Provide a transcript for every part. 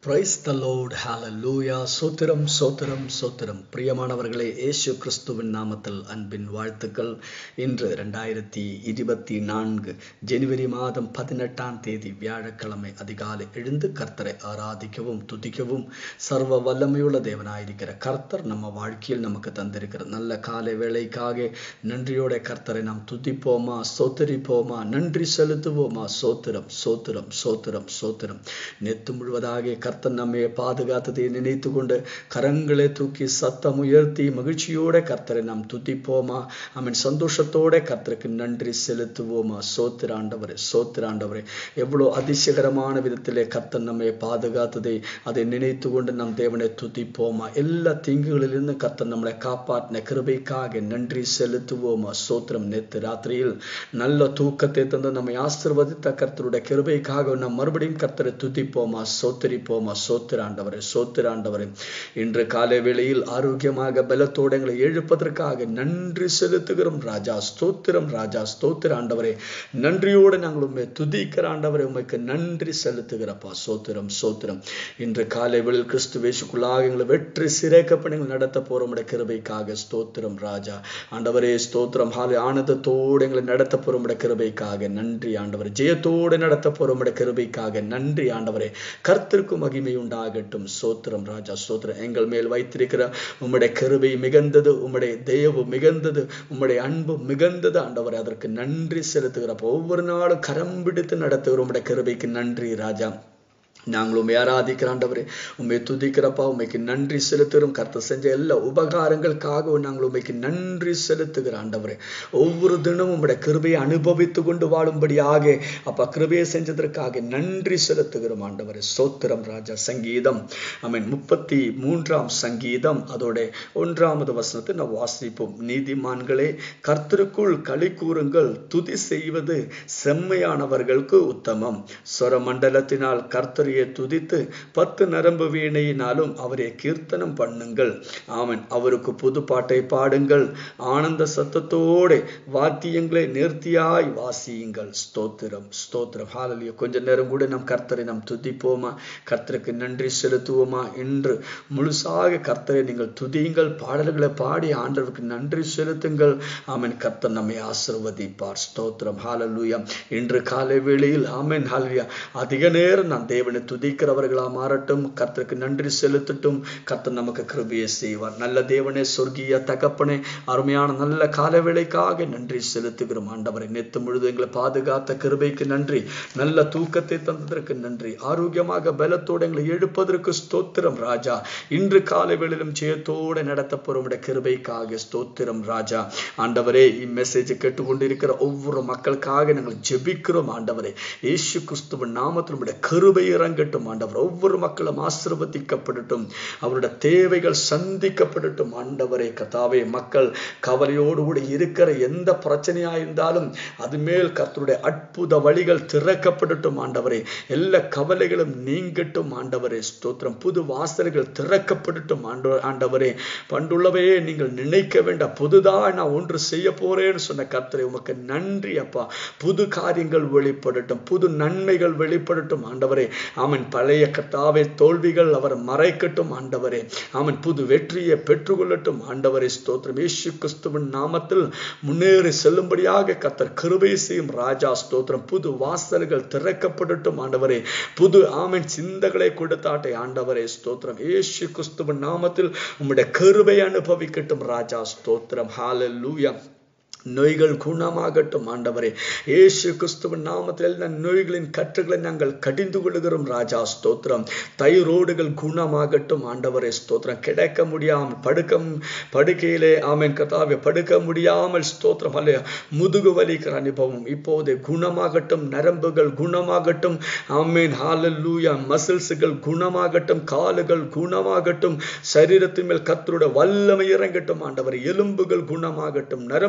praise the load ஹalleluya சோத்திரம் சோத்திரம் சோத்திரம் பிரியமானவர்களே இயேசு கிறிஸ்துவின் நாமத்தில் அன்பின் வாழ்த்துக்கள் இன்று ரெண்டாயிரத்தி இருபத்தி நான்கு ஜனவரி மாதம் பதினெட்டாம் தேதி வியாழக்கிழமை அதிகாலை எழுந்து கர்த்தரை ஆராதிக்கவும் துதிக்கவும் சர்வ வல்லமையுள்ள தேவனாயிருக்கிற கர்த்தர் நம்ம வாழ்க்கையில் நமக்கு தந்திருக்கிற நல்ல காலை வேலைக்காக நன்றியோட கர்த்தரை நாம் துதிப்போமா சோத்தரிப்போமா நன்றி செலுத்துவோமா சோத்திரம் சோத்திரம் சோத்திரம் சோத்திரம் நெத்து முழுவதாக கர்த்தன் நம்மை பாதுகாத்ததை நினைத்து கொண்டு கரங்களை தூக்கி சத்தம் உயர்த்தி மகிழ்ச்சியோட கர்த்தரை நாம் துதிப்போமா அவன் சந்தோஷத்தோட கர்த்தருக்கு நன்றி செலுத்துவோமா சோத்திராண்டவரே சோத்திராண்டவரே எவ்வளோ அதிசயகரமான விதத்திலே கர்த்தன் நம்மை பாதுகாத்ததை அதை நினைத்து கொண்டு நம் தேவனை துதிப்போமா எல்லா தீங்குகளிலிருந்து கர்த்தன் நம்மளை காப்பாற்றின கிருபைக்காக நன்றி செலுத்துவோமா சோத்திரம் நேற்று ராத்திரியில் நல்ல தூக்கத்தை தந்து நம்மை ஆசிர்வதித்த கர்த்தருடைய கிருபைக்காக நாம் மறுபடியும் கர்த்தரை துதிப்போமா சோத்தரிப்போமா சோத்திராண்டவரே சோத்திராண்டவரே இன்று காலை வேளையில் ஆரோக்கியமாக பலத்தோடு எங்களை எழுப்பதற்காக நன்றி செலுத்துகிறோம் ராஜா ஸ்தோத்திரம் ராஜா ஸ்தோத்திர ஆண்டவரே நன்றியோடு நாங்கள் உண்மை துதிக்கிற ஆண்டவரே உண்மைக்கு நன்றி செலுத்துகிறப்பா சோத்திரம் சோத்திரம் இன்று காலை வேளையில் கிறிஸ்து வேசுக்குள்ளாக எங்களை வெற்றி சிறைக்கப்பணிகள் நடத்த போறோம் கிருபைக்காக ஸ்தோத்திரம் ராஜா ஆண்டவரே ஸ்தோத்திரம் ஹாலை ஆனந்தத்தோடு எங்களை நடத்த போறோம் கிருபைக்காக நன்றி ஆண்டவர் ஜெயத்தோடு நடத்த போறோம் கிருபைக்காக நன்றி ஆண்டவரே கர்த்தருக்கு மகிமை உண்டாகட்டும் சோத்திரம் ராஜா சோத்திரம் எங்கள் மேல் வைத்திருக்கிற உம்முடைய கருவை மிகுந்தது உம்முடைய தயவு மிகுந்தது உம்முடைய அன்பு மிகுந்தது ஆண்டவர் அதற்கு நன்றி செலுத்துகிறப்ப ஒவ்வொரு நாளும் கரம் பிடித்து நடத்துகிற உம்முடைய கருவைக்கு நன்றி ராஜா நாங்கள் உண்மை ஆராதிக்கிற ஆண்டவரே உண்மை துதிக்கிறப்பா உண்மைக்கு நன்றி செலுத்துகிறோம் கர்த்த செஞ்ச எல்லா உபகாரங்களுக்காக நாங்கள் உண்மைக்கு நன்றி செலுத்துகிற ஆண்டவரே ஒவ்வொரு தினமும் உங்களுடைய கிருபையை அனுபவித்து கொண்டு வாழும்படியாக அப்பா கிருபையை செஞ்சதற்காக நன்றி செலுத்துகிறோம் ஆண்டவரே சோத்திரம் ராஜா சங்கீதம் ஐ மீன் முப்பத்தி மூன்றாம் சங்கீதம் அதோட ஒன்றாவது வசனத்தை நான் வாசிப்போம் நீதிமான்களே கர்த்தருக்குள் களி கூறுங்கள் துதி செய்வது செம்மையானவர்களுக்கு உத்தமம் சொர மண்டலத்தினால் கர்த்தர் அவரையே துதித்து பத்து நரம்பு வீணையினாலும் அவரை கீர்த்தனம் பண்ணுங்கள் ஆமன் அவருக்கு புது பாட்டை பாடுங்கள் ஆனந்த சத்தத்தோடு வாத்தியங்களை நேர்த்தியாய் வாசியுங்கள் ஸ்தோத்திரம் ஸ்தோத்திரம் ஹாலலிய கொஞ்ச நேரம் கூட நம் கர்த்தரை நாம் துதிப்போமா கர்த்தருக்கு நன்றி செலுத்துவோமா என்று முழுசாக கர்த்தரை நீங்கள் துதியுங்கள் பாடல்களை பாடி ஆண்டவருக்கு நன்றி செலுத்துங்கள் ஆமன் கர்த்தர் நம்மை ஆசிர்வதிப்பார் ஸ்தோத்திரம் ஹாலலூயா இன்று காலை வேளையில் ஆமன் ஹாலியா அதிக நேரம் நான் தேவனை துதிக்கிறவர்களா மாறட்டும் கர்த்தருக்கு நன்றி செலுத்தட்டும் கர்த்தர் நமக்கு கிருபியை செய்வார் நல்ல தேவனே சொர்க்கிய தகப்பனே அருமையான நல்ல கால வேளைக்காக நன்றி செலுத்துகிறோம் ஆண்டவரை நேத்து முழுது எங்களை பாதுகாத்த கிருபைக்கு நன்றி நல்ல தூக்கத்தை தந்ததற்கு நன்றி ஆரோக்கியமாக பலத்தோடு எங்களை எழுப்பதற்கு ஸ்தோத்திரம் ராஜா இன்று காலை வேளையிலும் ஜெயத்தோடு நடத்த போறோம் கிருபைக்காக ஸ்தோத்திரம் ராஜா ஆண்டவரே இம்மெசேஜ் கேட்டுக்கொண்டிருக்கிற ஒவ்வொரு மக்களுக்காக நாங்கள் ஜெபிக்கிறோம் ஆண்டவரே இயேசு கிறிஸ்துவின் நாமத்தில் கிருபை இறங்கட்டும் ஆண்டவர் ஒவ்வொரு மக்களும் ஆசிர்வதிக்கப்படட்டும் அவருடைய தேவைகள் சந்திக்கப்படட்டும் ஆண்டவரே கதாவே மக்கள் கவலையோடு கூட இருக்கிற எந்த பிரச்சனையா இருந்தாலும் அது மேல் கர்த்தருடைய அற்புத வழிகள் திறக்கப்படட்டும் ஆண்டவரே எல்லா கவலைகளும் நீங்கட்டும் ஆண்டவரே ஸ்தோத்திரம் புது வாசல்கள் திறக்கப்படட்டும் ஆண்டவர் ஆண்டவரே பண்டுள்ளவையே நீங்கள் நினைக்க வேண்டாம் புதுதா நான் ஒன்று செய்ய போறேன்னு சொன்ன கர்த்தரை உமக்கு நன்றி அப்பா புது காரியங்கள் வெளிப்படட்டும் புது நன்மைகள் வெளிப்படட்டும் ஆண்டவரே அவன் பழைய கத்தாவை தோல்விகள் அவர் மறைக்கட்டும் ஆண்டவரே அவன் புது வெற்றியை பெற்றுக்கொள்ளட்டும் ஆண்டவரே ஸ்தோத்திரம் ஏசு கிறிஸ்துவின் நாமத்தில் முன்னேறி செல்லும்படியாக கத்தர் கிருபை செய்யும் ராஜா ஸ்தோத்திரம் புது வாசல்கள் திறக்கப்படட்டும் ஆண்டவரே புது ஆமன் சிந்தகளை கொடுத்தாட்டை ஆண்டவரே ஸ்தோத்திரம் ஏசு கிறிஸ்துவின் நாமத்தில் உம்முடைய கிருபை அனுபவிக்கட்டும் ராஜா ஸ்தோத்திரம் ஹாலலூயா நோய்கள் குணமாகட்டும் ஆண்டவரே ஏசு கிறிஸ்துவின் நாமத்தில் எல்லா நோய்களின் கற்றுகளை நாங்கள் கடிந்து கொள்கிறோம் ராஜா ஸ்தோத்திரம் தைரோடுகள் குணமாகட்டும் ஆண்டவரே ஸ்தோத்திரம் கிடைக்க முடியாமல் படுக்க படுக்கையிலே ஆமேன் கதாவை படுக்க முடியாமல் ஸ்தோத்திரம் அல்ல முதுகு வலிக்கிற அனுபவம் இப்போது குணமாகட்டும் நரம்புகள் குணமாகட்டும் ஆமேன் ஹாலல்லூயா மசில்ஸுகள் குணமாகட்டும் காலுகள் குணமாகட்டும் சரீரத்தின் மேல் கத்தருடைய வல்லமை இறங்கட்டும் ஆண்டவர் எலும்புகள் குணமாகட்டும் நரம்புகள்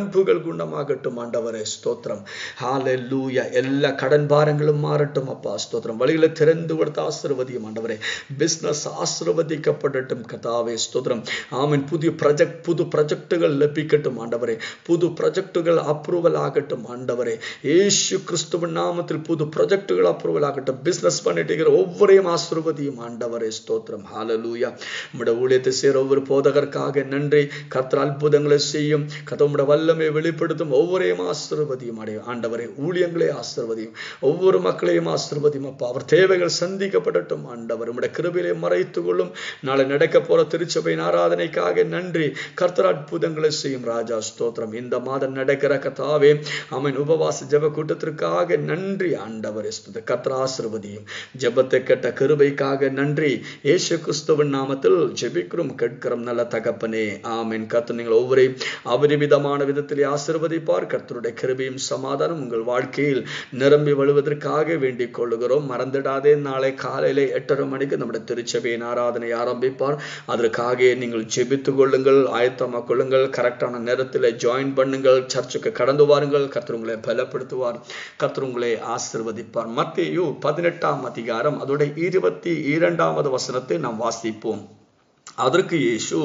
குணமாகட்டும் ஆண்டவரே ஸ்தோத்திரம் ஹalleluya எல்லா கடன் பாரங்களும் மாறட்டும் அப்பா ஸ்தோத்திரம் வழிகளை திறந்து கொடுத்த ஆசீர்வதியும் ஆண்டவரே பிசினஸ் ஆசீர்வதிக்கப்படட்டும் கதாவே ஸ்தோத்திரம் ஆமென் புதிய ப்ராஜெக்ட் புது ப்ராஜெக்டுகள் லபிக்கட்டும் ஆண்டவரே புது ப்ராஜெக்டுகள் அப்ரூவல் ஆகட்டும் ஆண்டவரே ஏசு கிறிஸ்துவின் நாமத்தில் புது ப்ராஜெக்டுகள் அப்ரூவல் ஆகட்டும் பிசினஸ் பண்ணிட்டு இருக்கிற ஒவ்வொரையும் ஆசீர்வதியும் ஆண்டவரே ஸ்தோத்திரம் ஹalleluya நம்முடைய ஊழியத்தை சேர ஒவ்வொரு போதகருக்காக நன்றி கர்த்தர் அற்புதங்களை செய்யும் கத்தமுடைய வல்லமை வெளிப்படுத்தும் ஒவ்வொரையும் ஆசீர்வதியும் அடையும் ஆண்டவரே ஊழியங்களே ஆசீர்வதியும் ஒவ்வொரு மக்களையும் ஆசீர்வதியும் அப்பா அவர் தேவைகள் சந்திக்கப்படட்டும் ஆண்டவர் உம்முடைய கிருபையிலே மறைத்துக் கொள்ளும் நாளை நடக்க போற திருச்சபையின் ஆராதனைக்காக நன்றி கர்த்தர் அற்புதங்களை செய்யும் ராஜா ஸ்தோத்திரம் இந்த மாதம் நடக்கிற கத்தாவே அவன் உபவாச ஜெப கூட்டத்திற்காக நன்றி ஆண்டவர் ஸ்துத கர்த்தர் ஆசீர்வதியும் ஜெபத்தை கேட்ட கிருபைக்காக நன்றி இயேசு கிறிஸ்துவின் நாமத்தில் ஜெபிக்கிறோம் கேட்கிறோம் நல்ல தகப்பனே ஆமென் கர்த்தர் நீங்கள் ஒவ்வொரு அபரிமிதமான விதத்திலே ஆசீர்வதிப்பார் கர்த்தருடைய கிருபையும் சமாதானம் உங்கள் வாழ்க்கையில் நிரம்பி வழுவதற்காக வேண்டிக் கொள்ளுகிறோம் மறந்துடாதே நாளை காலையில எட்டரை மணிக்கு நம்முடைய திருச்சபையின் ஆராதனை ஆரம்பிப்பார் அதற்காக நீங்கள் ஜெபித்துக் கொள்ளுங்கள் ஆயத்தமாக கொள்ளுங்கள் கரெக்டான நேரத்தில் ஜாயின் பண்ணுங்கள் சர்ச்சுக்கு கடந்து வாருங்கள் கர்த்தர் உங்களை பலப்படுத்துவார் கர்த்தர் உங்களை ஆசிர்வதிப்பார் மத்தேயு பதினெட்டாம் அதிகாரம் அதோட இருபத்தி இரண்டாவது வசனத்தை நாம் வாசிப்போம் அதற்கு இயேசு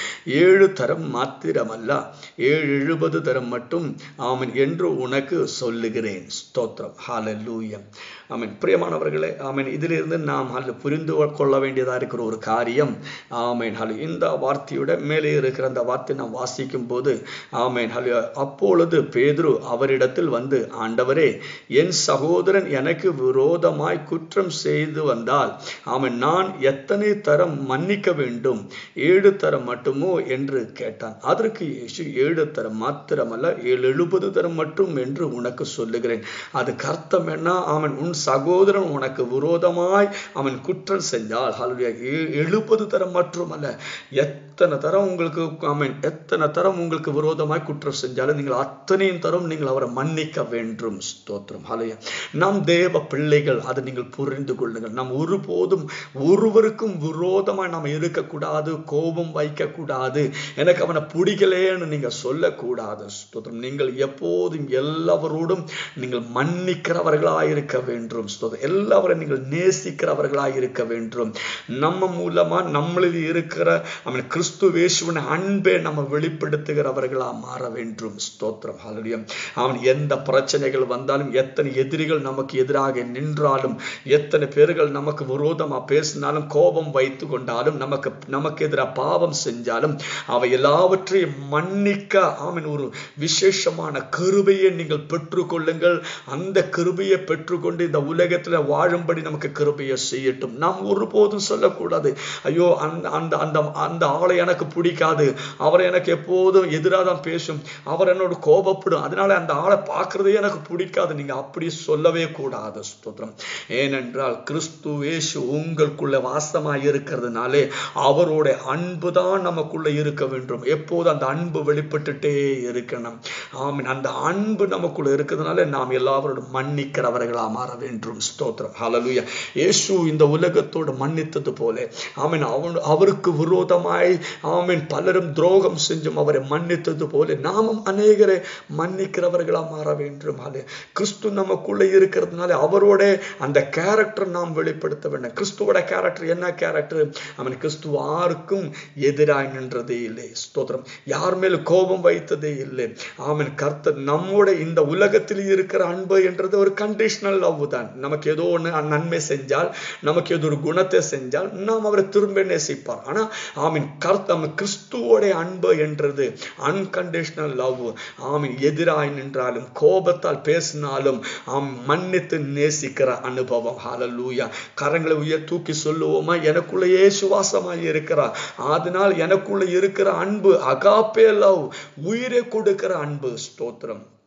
ஏழு தரம் மாத்திரமல்ல ஏழு எழுபது தரம் மட்டும் ஆமன் என்று உனக்கு சொல்லுகிறேன் ஸ்தோத்திரம் ஹalleluya ஆமென் பிரியமானவர்களே ஆமென் இதிலிருந்து நாம் அல்ல புரிந்து கொள்ள வேண்டியதா இருக்கிற ஒரு காரியம் ஆமென் ஹலோ இந்த வார்த்தையோட மேலே இருக்கிற அந்த வார்த்தை நாம் வாசிக்கும் போது ஆமென் ஹலோ அப்பொழுது பேதுரு அவரிடத்தில் வந்து ஆண்டவரே என் சகோதரன் எனக்கு விரோதமாய் குற்றம் செய்து வந்தால் ஆமென் நான் எத்தனை தரம் மன்னிக்க வேண்டும் ஏழு தரம் மட்டுமோ என்று கேட்டான் அதற்கு இயேசு ஏழு தரம் மாத்திரமல்ல ஏழு எழுபது தரம் மட்டும் என்று உனக்கு சொல்லுகிறேன் அதுக்கு அர்த்தம் என்ன அவன் உன் சகோதரன் உனக்கு விரோதமாய் அவன் குற்றம் செஞ்சால் ஹalleluya எழுபது தரம் மட்டுமல்ல எத்தனை தரம் உங்களுக்கு அவன் எத்தனை தரம் உங்களுக்கு விரோதமாய் குற்றம் செஞ்சாலும் நீங்கள் அத்தனையும் தரம் நீங்கள் அவரை மன்னிக்க வேண்டும் ஸ்தோத்திரம் ஹalleluya நாம் தேவ பிள்ளைகள் அதை நீங்கள் புரிந்து கொள்ளுங்கள் நாம் ஒருபோதும் ஒருவருக்கும் விரோதமாய் நாம் இருக்கக்கூடாது கோபம் வைக்கக்கூடாது எனக்கு அவனை பிடிக்கலேன்னு நீங்க சொல்லக்கூடாது ஸ்தோத்திரம் நீங்கள் எப்போதும் எல்லாவரோடும் நீங்கள் மன்னிக்கிறவர்களாய் இருக்க வேண்டும் ஸ்தோத்திரம் எல்லாவரும் நீங்கள் நேசிக்கிறவர்களாய் இருக்க வேண்டும் நம்ம மூலமா நம்மளில் இருக்கிற அவன் கிறிஸ்து வேசுவன் அன்பை நம்ம வெளிப்படுத்துகிறவர்களா மாற வேண்டும் ஸ்தோத்திரம் ஹalleluya அவன் எந்த பிரச்சனைகள் வந்தாலும் எத்தனை எதிரிகள் நமக்கு எதிராக நின்றாலும் எத்தனை பேர்கள் நமக்கு விரோதமா பேசினாலும் கோபம் வைத்து கொண்டாலும் நமக்கு நமக்கு எதிராக பாவம் செஞ்சாலும் அவை எல்லாவற்றையும் மன்னிக்க ஆமீன் ஒரு விசேஷமான கிருபையை நீங்கள் பெற்றுக்கொள்ளுங்கள் அந்த கிருபையை பெற்றுக்கொண்டு இந்த உலகத்துல வாழும்படி நமக்கு கிருபையை செய்யட்டும் நாம் ஒருபோதும் சொல்லக்கூடாது ஐயோ அந்த அந்த அந்த அந்த ஆளை எனக்கு பிடிக்காது அவர் எனக்கு எப்போதும் எதிராக தான் பேசும் அவர் என்னோட கோபப்படும் அதனால அந்த ஆளை பார்க்கறதே எனக்கு பிடிக்காது நீங்க அப்படி சொல்லவே கூடாது ஸ்தோத்திரம் ஏனென்றால் கிறிஸ்து இயேசு உங்களுக்குள்ள வாசமாய் இருக்கிறதுனாலே அவரோட அன்பு தான் நமக்குள்ள இருக்க வேண்டும் எப்போது அந்த அன்பு வெளிப்பட்டுட்டே இருக்கணும் ஆமீன் அந்த அன்பு நமக்குள்ள இருக்கிறதுனால நாம் எல்லாரோட மன்னிக்கிறவர்களா மாற வேண்டும் ஸ்தோத்திரம் ஹalleluya இயேசு இந்த உலகத்தோடு மன்னித்தது போல ஆமீன் அவன் அவருக்கு விரோதமாய் ஆமீன் பலரும் துரோகம் செஞ்சும் அவரை மன்னித்தது போல நாமும் அநேகரை மன்னிக்கிறவர்களா மாற வேண்டும் அது கிறிஸ்து நமக்குள்ள இருக்கிறதுனால அவரோட அந்த கேரக்டர் நாம் வெளிப்படுத்த வேண்டும் கிறிஸ்துவோட கேரக்டர் என்ன கேரக்டர் அவன் கிறிஸ்து யாருக்கும் எதிராய் நின்றதே இல்லை ஸ்தோத்திரம் யார் மேல் கோபம் வைத்ததே இல்லை ஆமன் கர்த்தர் நம்மோட இந்த உலகத்தில் இருக்கிற அன்பு என்றது ஒரு கண்டிஷனல் லவ் தான் நமக்கு ஏதோ ஒன்று நன்மை செஞ்சால் நமக்கு ஏதோ ஒரு குணத்தை செஞ்சால் நாம் அவரை திரும்ப நேசிப்பார் ஆனா ஆமீன் கர்த்தம் கிறிஸ்துவோட அன்பு என்றது அன்கண்டிஷனல் லவ் ஆமீன் எதிராய் நின்றாலும் கோபத்தால் பேசினாலும் ஆம் மன்னித்து நேசிக்கிற அனுபவம் ஹalleluya கரங்களை உயர் தூக்கி சொல்லுவோமா எனக்குள்ளேயே சுவாசமாய் இருக்கிறார் அதனால் எனக்குள்ள இருக்கிற அன்பு அகாப்பே லவ் உயிரை கொடுக்கிற அன்பு ஸ்தோத்திரம்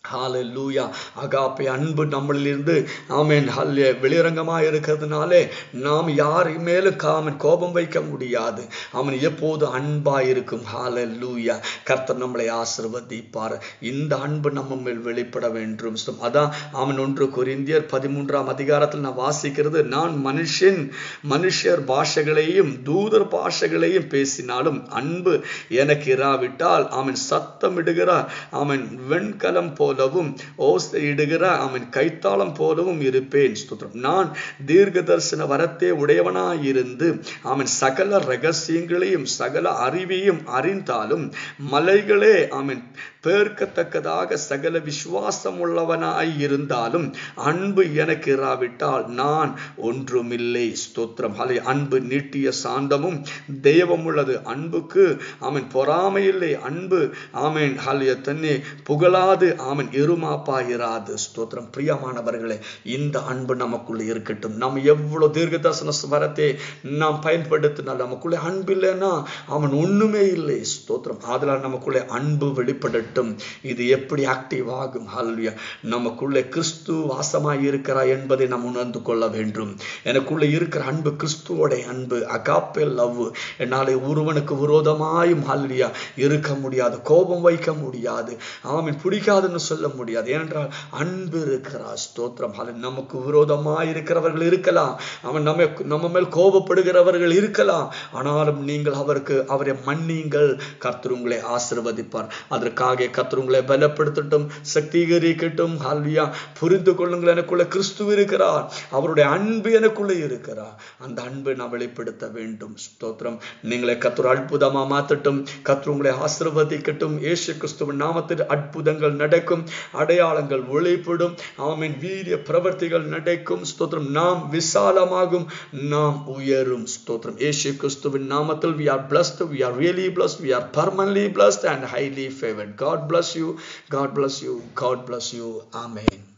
ஹalleluya அகாப்பே அன்பு நம்மளிலிருந்து ஆமென் ஹல்லே வெளிரங்கமாக இருக்கிறதுனாலே நாம் யார் மேலும் காமன் கோபம் வைக்க முடியாது அவன் எப்போது அன்பாய் இருக்கும் ஹalleluya கர்த்தர் நம்மளை ஆசிர்வதிப்பார் இந்த அன்பு நம்ம மேல் வெளிப்பட வேண்டும் So, அதான் அவன் ஒன்று கொரிந்தியர் பதிமூன்றாம் அதிகாரத்தில் நான் வாசிக்கிறது நான் மனுஷன் மனுஷர் பாஷைகளையும் தூதர் பாஷைகளையும் பேசினாலும் அன்பு எனக்கு இராவிட்டால் அவன் சத்தமிடுகிற அவன் வெண்கலம் போலவும் ஓசையிடுகிற அவன் கைத்தாளம் போலவும் இருப்பேன் ஸ்தோத்திரம் நான் தீர்க்க தரிசன வரத்தே உடையவனாயிருந்து அவன் சகல ரகசியங்களையும் சகல அறிவையும் அறிந்தாலும் மலைகளே அவன் பேர்க்கத்தக்கதாக சகல விசுவாசம் உள்ளவனாய் இருந்தாலும் அன்பு எனக்கு இராவிட்டால் நான் ஒன்றுமில்லை ஸ்தோத்திரம் அலை அன்பு நீட்டிய சாந்தமும் தெய்வம் உள்ளது அன்புக்கு அவன் பொறாமையில்லை அன்பு ஆமேன் ஹலிய தன்னை புகழாது அவன் எருமாப்பாயிராது ஸ்தோத்திரம் பிரியமானவர்களே இந்த அன்பு நமக்குள்ள இருக்கட்டும் நாம் எவ்வளவு தீர்க்க தரிசன வரத்தை நாம் பயன்படுத்தினால் நமக்குள்ளே அன்பு இல்லைன்னா அவன் ஒண்ணுமே இல்லை ஸ்தோத்திரம் அதனால் நமக்குள்ளே அன்பு வெளிப்படட்டும் இது எப்படி ஆக்டிவ் ஆகும் ஹalleluya நமக்குள்ளே கிறிஸ்து வாசமாய் இருக்கிறார் என்பதை நாம் உணர்ந்து கொள்ள வேண்டும் எனக்குள்ளே இருக்கிற அன்பு கிறிஸ்துவோட அன்பு அகாப்பே லவ் என்னாலே ஒருவனுக்கு விரோதமாயும் ஹalleluya இருக்க முடியாது கோபம் வைக்க முடியாது அவன் பிடிக்காதுன்னு சொல்ல முடியாது ஏனென்றால் அன்பு இருக்கிறார் ஸ்தோத்திரம் அது நமக்கு விரோதமாய் இருக்கிறவர்கள் இருக்கலாம் அவன் நம்ம நம்ம மேல் கோபப்படுகிறவர்கள் இருக்கலாம் ஆனாலும் நீங்கள் அவருக்கு அவரை மன்னிங்கள் கர்த்தர் உங்களை ஆசிர்வதிப்பார் அதற்காக கர்த்தர் உங்களை பலப்படுத்தட்டும் சக்தீகரிக்கட்டும் ஹல்வியா புரிந்து கொள்ளுங்கள் எனக்குள்ள கிறிஸ்து இருக்கிறார் அவருடைய அன்பு எனக்குள்ள இருக்கிறார் அந்த அன்பை நான் வெளிப்படுத்த வேண்டும் ஸ்தோத்திரம் நீங்களை கர்த்தர் அற்புதமா மாத்தட்டும் கர்த்தர் உங்களை ஆசிர்வதிக்கட்டும் இயேசு கிறிஸ்துவின் நாமத்தில் அற்புதங்கள் நடக்கும் அடையாளங்கள் வெளிப்படும் ஆமென் வீரிய பிரவர்த்திகள் நடக்கும் ஸ்தோத்திரம் நாம் விசாலமாகும் நாம் உயரும் ஸ்தோத்திரம் இயேசு கிறிஸ்துவின் நாமத்தில் we are blessed we are really blessed we are permanently blessed and highly favored god bless you god bless you god bless you amen